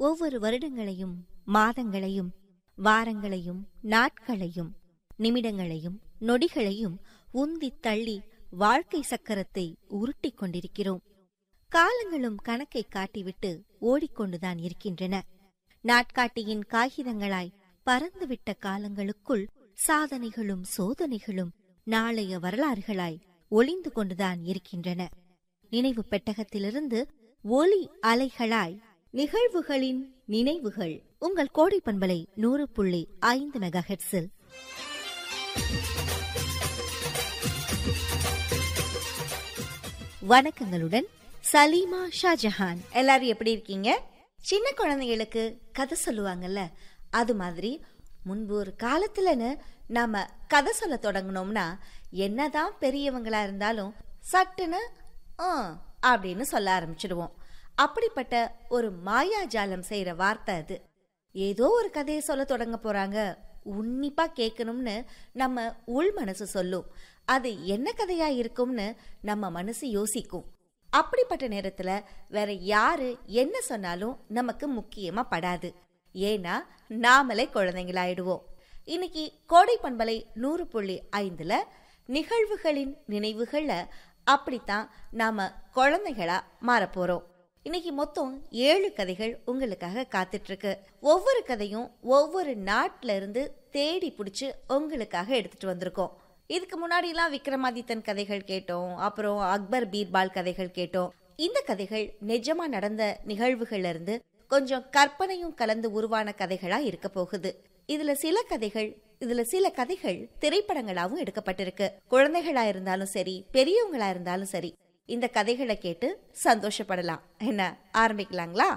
ஒவ்வொரு வருடங்களையும் மாதங்களையும் வாரங்களையும் நாட்களையும் நிமிடங்களையும் நொடிகளையும் உந்தித் தள்ளி வாழ்க்கை சக்கரத்தை உருட்டிக் கொண்டிருக்கிறோம் காலங்களும் கணக்கை காட்டிவிட்டு ஓடிக்கொண்டுதான் இருக்கின்றன நாட்காட்டியின் காகிதங்களாய் பறந்துவிட்ட காலங்களுக்குள் சாதனைகளும் சோதனைகளும் நாளைய வரலாறுகளாய் ஒளிந்து கொண்டுதான் இருக்கின்றன நினைவு பெட்டகத்திலிருந்து ஒலி அலைகளாய் நிகழ்வுகளின் நினைவுகள் உங்கள் கோடை பண்பலை நூறு புள்ளி ஐந்து மெகா ஹெட்ஸில் வணக்கங்களுடன் சலீமா ஷாஜஹான் எல்லாரும் எப்படி இருக்கீங்க சின்ன குழந்தைகளுக்கு கதை சொல்லுவாங்கல்ல அது மாதிரி முன்பு ஒரு காலத்துலன்னு நாம கதை சொல்ல தொடங்கினோம்னா என்னதான் பெரியவங்களா இருந்தாலும் சட்டுன்னு ஆ அப்படின்னு சொல்ல ஆரம்பிச்சிடுவோம் அப்படிப்பட்ட ஒரு மாயாஜாலம் செய்யற வார்த்தை அது ஏதோ ஒரு கதையை சொல்ல தொடங்க போறாங்க உன்னிப்பா கேட்கணும்னு நம்ம உள் மனசு சொல்லும் அது என்ன கதையா இருக்கும்னு நம்ம மனசு யோசிக்கும் அப்படிப்பட்ட நேரத்துல வேற யாரு என்ன சொன்னாலும் நமக்கு முக்கியமா படாது ஏன்னா நாமளே குழந்தைங்களாயிடுவோம் இன்னைக்கு கோடை பண்பலை நூறு புள்ளி ஐந்துல நிகழ்வுகளின் நினைவுகள்ல அப்படித்தான் நாம குழந்தைகளா மாறப்போறோம் இன்னைக்கு மொத்தம் ஏழு கதைகள் உங்களுக்காக காத்துட்டு இருக்கு ஒவ்வொரு கதையும் ஒவ்வொரு நாட்டுல இருந்து தேடி பிடிச்சு உங்களுக்காக எடுத்துட்டு வந்திருக்கோம் இதுக்கு முன்னாடிலாம் விக்ரமாதித்தன் கதைகள் கேட்டோம் அப்புறம் அக்பர் பீர்பால் கதைகள் கேட்டோம் இந்த கதைகள் நிஜமா நடந்த நிகழ்வுகள்ல இருந்து கொஞ்சம் கற்பனையும் கலந்து உருவான கதைகளா இருக்க போகுது இதுல சில கதைகள் இதுல சில கதைகள் திரைப்படங்களாவும் எடுக்கப்பட்டிருக்கு குழந்தைகளா இருந்தாலும் சரி பெரியவங்களா இருந்தாலும் சரி இந்த கதைகளை கேட்டு சந்தோஷப்படலாம் என்ன ஆரம்பிக்கலாங்களா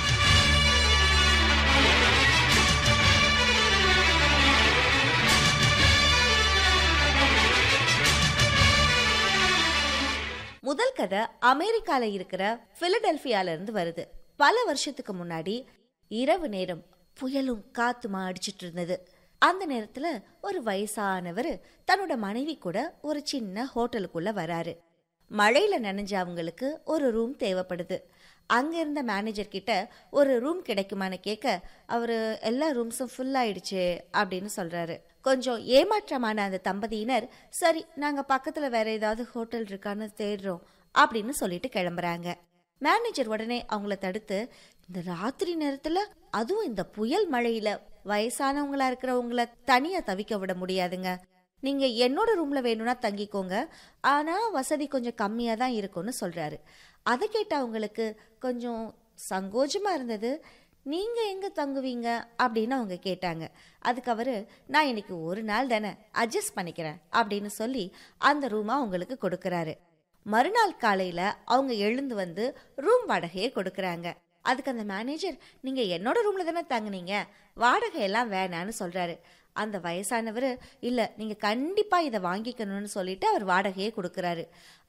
முதல் கதை அமெரிக்கால இருக்கிற பிலடெல்பியால இருந்து வருது பல வருஷத்துக்கு முன்னாடி இரவு நேரம் புயலும் காத்துமா அடிச்சிட்டு இருந்தது அந்த நேரத்துல ஒரு வயசானவர் தன்னோட மனைவி கூட ஒரு சின்ன ஹோட்டலுக்குள்ள வராரு மழையில நனைஞ்ச அவங்களுக்கு ஒரு ரூம் தேவைப்படுது அங்க இருந்த மேனேஜர் கிட்ட ஒரு ரூம் கிடைக்குமான்னு கேட்க அவரு எல்லா ரூம்ஸும் ஃபுல் ஆயிடுச்சு அப்படின்னு சொல்றாரு கொஞ்சம் ஏமாற்றமான அந்த தம்பதியினர் சரி நாங்க பக்கத்துல வேற ஏதாவது ஹோட்டல் இருக்கான்னு தேடுறோம் அப்படின்னு சொல்லிட்டு கிளம்புறாங்க மேனேஜர் உடனே அவங்கள தடுத்து இந்த ராத்திரி நேரத்துல அதுவும் இந்த புயல் மழையில வயசானவங்களா இருக்கிறவங்கள தனியா தவிக்க விட முடியாதுங்க நீங்க என்னோட ரூம்ல வேணும்னா தங்கிக்கோங்க ஆனா வசதி கொஞ்சம் கம்மியா தான் இருக்கும்னு சொல்றாரு அதை கேட்ட அவங்களுக்கு கொஞ்சம் சங்கோஜமா இருந்தது நீங்க எங்க தங்குவீங்க அப்படின்னு அவங்க கேட்டாங்க அதுக்கு அவரு நான் இன்னைக்கு ஒரு நாள் தானே அட்ஜஸ்ட் பண்ணிக்கிறேன் அப்படின்னு சொல்லி அந்த ரூமை அவங்களுக்கு கொடுக்கறாரு மறுநாள் காலையில அவங்க எழுந்து வந்து ரூம் வாடகையை கொடுக்கறாங்க அதுக்கு அந்த மேனேஜர் நீங்க என்னோட ரூம்ல தானே தங்குனீங்க வாடகை எல்லாம் வேணான்னு சொல்றாரு அந்த வயசானவர் இல்ல நீங்க கண்டிப்பா இதை வாங்கிக்கணும்னு சொல்லிட்டு அவர் வாடகையை கொடுக்கறாரு